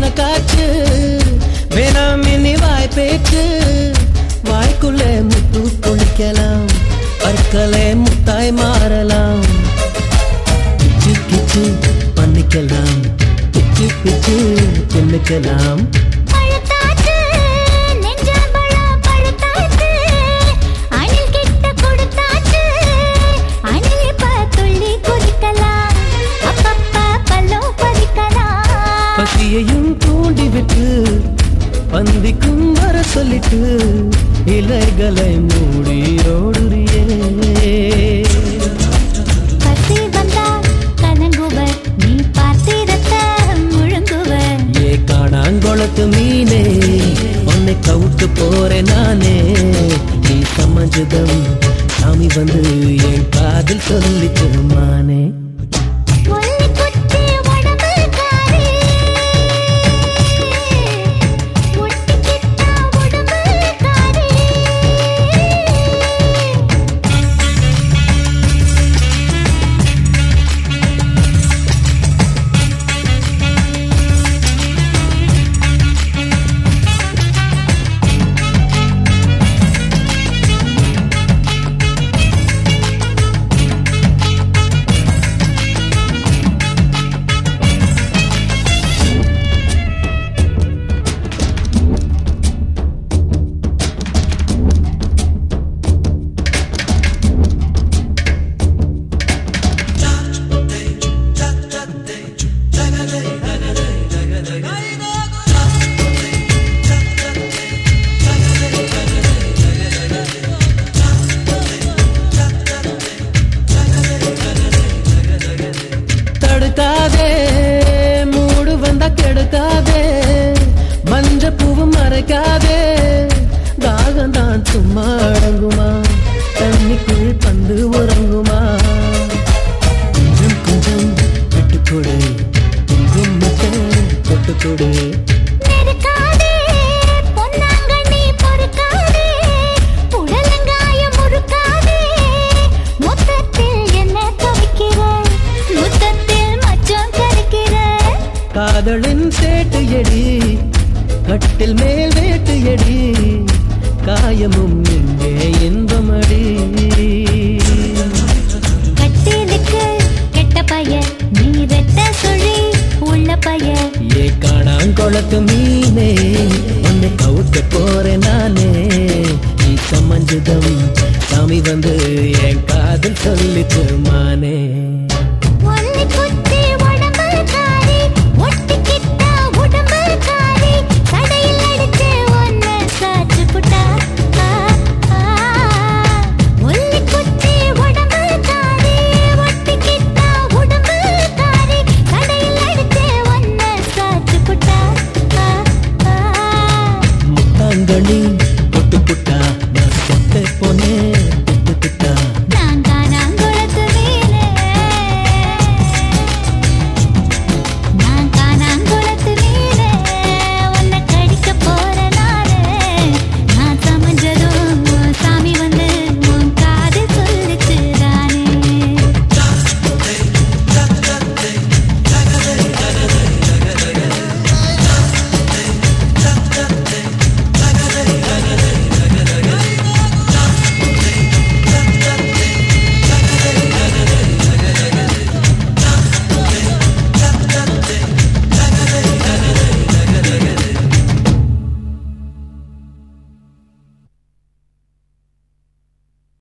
உனக்காச்சு வேணாம் இனி வாய் பேச்சு வாய்க்குள்ளே முத்து குளிக்கலாம் பற்களே முத்தாய் மாறலாம் கிச்சு கிச்சு பண்ணிக்கலாம் பிச்சு பிச்சு தின்னுக்கலாம் பழுத்தாச்சு நெஞ்சால் பழம் பழுத்தாச்சு அணில் கிட்ட கொடுத்தாச்சு அணில் இப்ப துள்ளி குதிக்கலாம் அப்பப்ப பல்லும் பறிக்கலாம் பசியையும் தூண்டிவிட்டு பந்திக்கும் வர சொல்லிட்டு இலைகளை மூடி ஓடுறியே பசி வந்தா கலங்குவர் நீ பார்த்திரத்த முழுங்குவர் ஏ காணாங்கொளத்து மீனே உன்னை கவுட்டு போறேன் நானே நீ சமஞ்சதம் சாமி வந்து என் காதில் சொல்லிச்சு மானே ஒல்லி குச்சி உடம்பு காரி ஒட்டிக்கிட்டா உடம்பு காரி தடுக்காதே மூடு வந்தா கெடுக்காதே மஞ்ச பூவு மறைக்காதே தாகம் தான் சும்மா அடங்குமா தண்ணிக்குள் பந்து உறங்குமா கொஞ்சம் கொஞ்சம் விட்டுக்கொடு குங்குமத்தை தொட்டுக்கொடு நெருக்காதே பொன்னாங்கண்ணி பொறுக்காதே புடலங்காயம் முறுக்காதே முத்தத்தில் என்ன துவைக்கிற முத்தத்தில் மச்சம் கரைக்கிற காதலின் சேட்டு எடி கட்டில் மேல் வேட்டு எடி காயமும் எங்கே இன்பமடி கட்டிலுக்கு கெட்ட பையன் நீ ரெட்ட சுழி உள்ள பையன் ஏ காணாங்கொளத்து மீனே உன்னை கவுக்க போறேன் நானே நீ சமஞ்சதம் சாமி வந்து என் காதல் சொல்லிச்சு